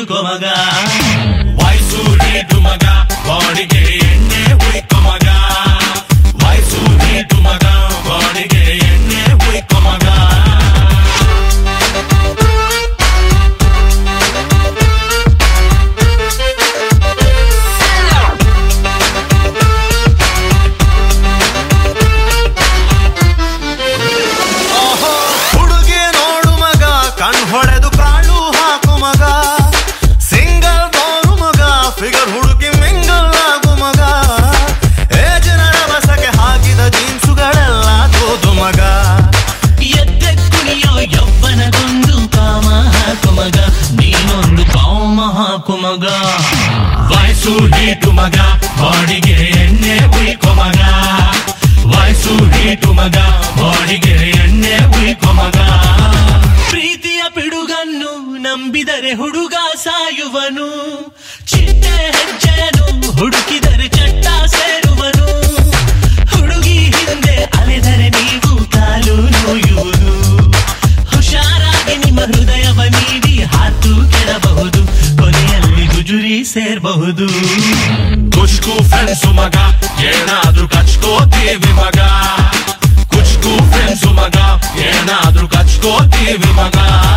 ಹುಡುಕೋ ಮಗ ವಯಸ್ಸು ನೀಟು ಮಗ ಬಾಡಿಗೆ ಎಣ್ಣೆ ಹುಯ್ಕೊ ಮಗ ವಯಸ್ಸು ನೀಟು ಮಗ ಬಾಡಿಗೆ ಎಣ್ಣೆ ಹುಯ್ಕೊ ಮಗ ಹುಡುಗಿ ನೋಡು ಮಗ ಕಣ್ ಹೊಡೆದು ಕಾಳು ಹಾಕು ಮಗ ಸಿಂಗಲ್ ಬೋರು ಮಗ ಫಿಗರ್ ಹುಡುಗಿ ಮಿಂಗಲ್ ಆಗು ಮಗ ಏಜ್ ನರಬಸಕ್ಕೆ ಹಾಕಿದ ಜೀನ್ಸುಗಳೆಲ್ಲ ತೋದು ಮಗ ಎದ್ದೆ ಕುಣಿಯೋ ಯವ್ವನದೊಂದು ಕಾಮ ಹಾಕು ಮಗ ನೀನೊಂದು ಕಾಮ ಹಾಕು ಮಗ ವಯಸ್ಸು ನೀಟು ಮಗ ಬಾಡಿಗೆ ಎಣ್ಣೆ ಹುಯ್ಕೊ ಮಗ ವಯಸ್ಸು ನೀಟು ಮಗ ಬಾಡಿಗೆ ಎಣ್ಣೆ ಹುಯ್ಕೊ ಮಗ ಪ್ರೀತಿಯ ಪಿಡುಗನ್ನು ನಂಬಿದರೆ ಹುಡುಗ ಸಾಯುವನು ಚಿಟ್ಟೆ ಹೆಜ್ಜೆಯನ್ನು ಹುಡುಕಿದರೆ ಚಟ್ಟ ಸೇರುವನು ಹುಡುಗಿ ಹಿಂದೆ ಅಲೆದರೆ ನೀವು ಕಾಲು ನೋಯುವುದು ಹುಷಾರಾಗಿ ನಿಮ್ಮ ಹೃದಯವ ನೀಡಿ ಹಾತು ಕೆಡಬಹುದು ಕೊನೆಯಲ್ಲಿ ಗುಜುರಿ ಸೇರಬಹುದು ಕುಚ್ಕು ಫ್ರೆಂಡ್ಸು ಮಗ ಏನಾದ್ರೂ ಕಚ್ಕೋತೀವಿ ಮಗ ಕುಚ್ಕು ಫ್ರೆಂಡ್ಸು ಮಗ ಏನಾದ್ರೂ ಕಚ್ಕೋತೀವಿ ಮಗ